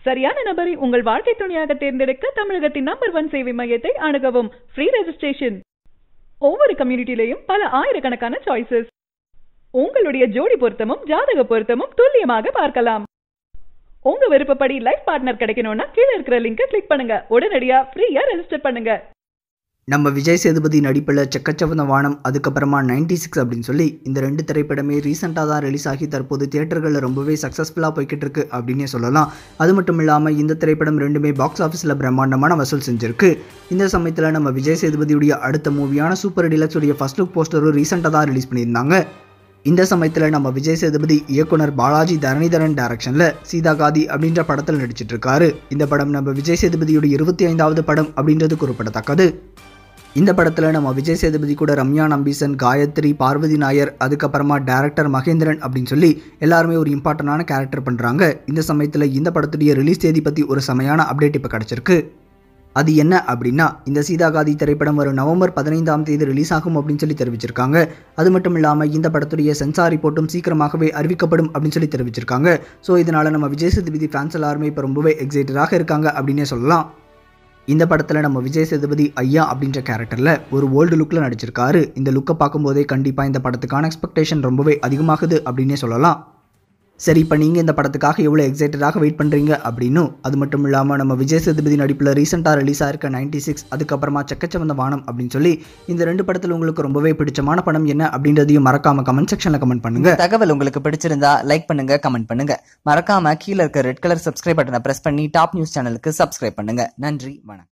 சரியான நபரை உங்கள் வாழ்க்கை துணையாக தேர்ந்தெடுக்க தமிழகத்தின் நம்பர் ஒன் சேவை மையத்தை அணுகவும் ஃப்ரீ ரெஜிஸ்ட்ரேஷன் ஒவ்வொரு கம்யூனிட்டிலையும் பல ஆயிரக்கணக்கான சாய்ஸஸ் உங்களுடைய ஜோடி பொருத்தமும் ஜாதக பொருத்தமும் துல்லியமாக பார்க்கலாம் உங்க விருப்பப்படி லைஃப் பார்ட்னர் கிடைக்கணும்னா கீழே இருக்கிற லிங்கை கிளிக் பண்ணுங்க உடனடியா ஃப்ரீயா ரெஜிஸ்டர் பண்ணுங்க நம்ம விஜய் சேதுபதி நடிப்பில் செக்கச்சவந்த வானம் அதுக்கப்புறமா நைன்டி சிக்ஸ் அப்படின்னு சொல்லி இந்த ரெண்டு திரைப்படமே ரீசெண்டாக தான் ரிலீஸ் ஆகி தற்போது தியேட்டர்களில் ரொம்பவே சக்ஸஸ்ஃபுல்லாக போய்கிட்டு இருக்கு அப்படின்னே சொல்லலாம் அது மட்டும் இல்லாமல் இந்த திரைப்படம் ரெண்டுமே பாக்ஸ் ஆஃபீஸில் பிரம்மாண்டமான வசூல் செஞ்சிருக்கு இந்த சமயத்தில் நம்ம விஜய் சேதுபதியுடைய அடுத்த மூவியான சூப்பர் டிலக்ஸ் உடைய ஃபர்ஸ்ட் லுக் போஸ்டரும் ரீசெண்டாக தான் ரிலீஸ் பண்ணியிருந்தாங்க இந்த சமயத்தில் நம்ம விஜய் சேதுபதி இயக்குனர் பாலாஜி தரணிதரன் டைரக்ஷனில் சீதா காதி அப்படின்ற படத்தில் நடிச்சிட்டு இருக்காரு இந்த படம் நம்ம விஜய் சேதுபதியோட இருபத்தி ஐந்தாவது படம் அப்படின்றது குறிப்பிடத்தக்கது இந்த படத்தில் நம்ம விஜய் சேதுபதி கூட ரம்யா நம்பீசன் காயத்ரி பார்வதி நாயர் அதுக்கப்புறமா டேரக்டர் மகேந்திரன் அப்படின்னு சொல்லி எல்லாருமே ஒரு இம்பார்ட்டண்டான கேரக்டர் பண்ணுறாங்க இந்த சமயத்தில் இந்த படத்துடைய ரிலீஸ் தேதி பற்றி ஒரு செமையான அப்டேட் இப்போ கிடச்சிருக்கு அது என்ன அப்படின்னா இந்த சீதாகாதி திரைப்படம் வரும் நவம்பர் பதினைந்தாம் தேதி ரிலீஸ் ஆகும் அப்படின்னு சொல்லி தெரிவிச்சிருக்காங்க அது மட்டும் இல்லாமல் இந்த படத்துடைய சென்சார் ரிப்போர்ட்டும் சீக்கிரமாகவே அறிவிக்கப்படும் அப்படின்னு சொல்லி தெரிவிச்சிருக்காங்க ஸோ இதனால் நம்ம விஜய் சேதுபதி ஃபேன்ஸ் எல்லாருமே இப்போ ரொம்பவே எக்ஸைட்டடாக இருக்காங்க அப்படின்னே சொல்லலாம் இந்த படத்தில் நம்ம விஜய் சேதுபதி ஐயா அப்படின்ற கேரக்டரில் ஒரு ஓல்டு லுக்கில் நடிச்சிருக்காரு இந்த லுக்கை பார்க்கும்போதே கண்டிப்பாக இந்த படத்துக்கான எக்ஸ்பெக்டேஷன் ரொம்பவே அதிகமாகுது அப்படின்னே சொல்லலாம் சரி இப்போ நீங்கள் இந்த படத்துக்காக எவ்வளோ எக்ஸைட்டடாக வெயிட் பண்ணுறீங்க அப்படின்னும் அது மட்டும் இல்லாமல் நம்ம விஜய் சேதுபதி நடிப்பில் ரீசெண்டாக ரிலீஸ் ஆயிருக்க நைன்டி சிக்ஸ் அதுக்கப்புறமா செக்கச்சவந்த வானம் அப்படின்னு சொல்லி இந்த ரெண்டு படத்தில் உங்களுக்கு ரொம்பவே பிடிச்சமான படம் என்ன அப்படின்றதையும் மறக்காம கமெண்ட் செக்ஷனில் கமெண்ட் பண்ணுங்க இந்த தகவல் உங்களுக்கு பிடிச்சிருந்தா லைக் பண்ணுங்க கமெண்ட் பண்ணுங்க மறக்காம கீழே இருக்க ரெட் கலர் சப்ஸ்கிரைப் பட்டனை பிரஸ் பண்ணி டாப் நியூஸ் சேனலுக்கு சப்ஸ்கிரைப் பண்ணுங்க நன்றி வணக்கம்